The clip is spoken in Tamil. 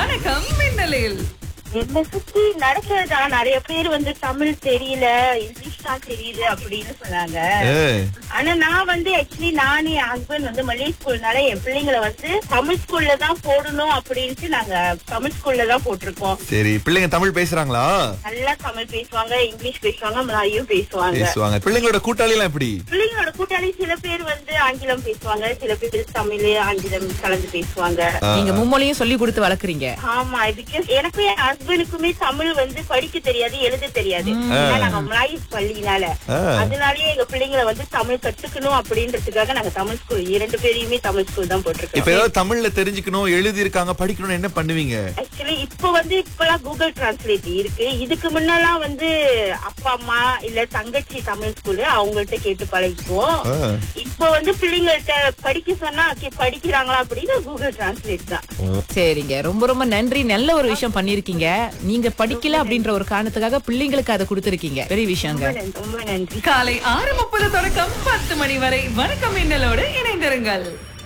வணக்கம் மின்னலில் என்னை சுத்தி நடக்கிறதா நிறைய பேர் வந்து தமிழ் தெரியல இங்கிலீஷ் தான் தெரியுது அப்படின்னு சொன்னாங்க ஏய், ஆனா நான் வந்து ஆக்சுவலி நானே என் ஹஸ்பண்ட் வந்து மல்லிகை ஸ்கூல்னால என் பிள்ளைங்களை வந்து தமிழ் ஸ்கூல்ல தான் போடணும் அப்படின்ட்டு நாங்க தமிழ் ஸ்கூல்ல தான் போட்டிருக்கோம் சரி பிள்ளைங்க தமிழ் பேசுறாங்களா நல்லா தமிழ் பேசுவாங்க இங்கிலீஷ் பேசுவாங்க மலாயும் பேசுவாங்க பேசுவாங்க பிள்ளைங்களோட கூட்டாளி எல்லாம் எப்படி பிள்ளைங்களோட கூட்டாளி சில பேர் வந்து ஆங்கிலம் பேசுவாங்க சில பேர் தமிழ் ஆங்கிலம் கலந்து பேசுவாங்க ஆ, நீங்க மும்மொழியும் சொல்லி கொடுத்து வளர்க்குறீங்க ஆமா பிகாஸ் எனக்கும் என் ஹஸ்பண்டுக்குமே தமிழ் வந்து படிக்க தெரியாது எழுத தெரியாது ஏன்னா நாங்க மலாய் பள்ளினால ஆ. அதனாலயே எங்க பிள்ளைங்களை வந்து தமிழ் கத்துக்கணும் அப்படின்றதுக்காக நாங்க தமிழ் ஸ்கூல் இரண்டு பேரையுமே தமிழ் ஸ்கூல் தான் இப்ப போட்டிருக்கோம் ஏதாவது தமிழ்ல தெரிஞ்சுக்கணும் எழுதி இருக்காங்க படிக்கணும்னு என்ன பண்ணுவீங்க ஆக்சுவலி இப்ப வந்து இப்பெல்லாம் கூகுள் டிரான்ஸ்லேட் இருக்கு இதுக்கு முன்னெல்லாம் வந்து அப்பா அம்மா இல்ல தங்கச்சி தமிழ் ஸ்கூலு அவங்கள்ட்ட கேட்டு பழகிக்குவோம் ஆ. இப்ப வந்து பிள்ளைங்கள்ட்ட படிக்க சொன்னா okay, படிக்கிறாங்களா அப்படின்னு கூகுள் டிரான்ஸ்லேட் தான் சரிங்க ரொம்ப ரொம்ப நன்றி நல்ல ஒரு விஷயம் பண்ணிருக்கீங்க நீங்க படிக்கல அப்படின்ற ஒரு காரணத்துக்காக பிள்ளைங்களுக்கு அதை கொடுத்திருக்கீங்க பெரிய விஷயங்க ரொம்ப நன்றி, ரொம்ப நன்றி காலை ஆறு முப்பது தொடக்கம் பத்து மணி வரை வணக்கம் மின்னலோடு இணைந்திருங்கள்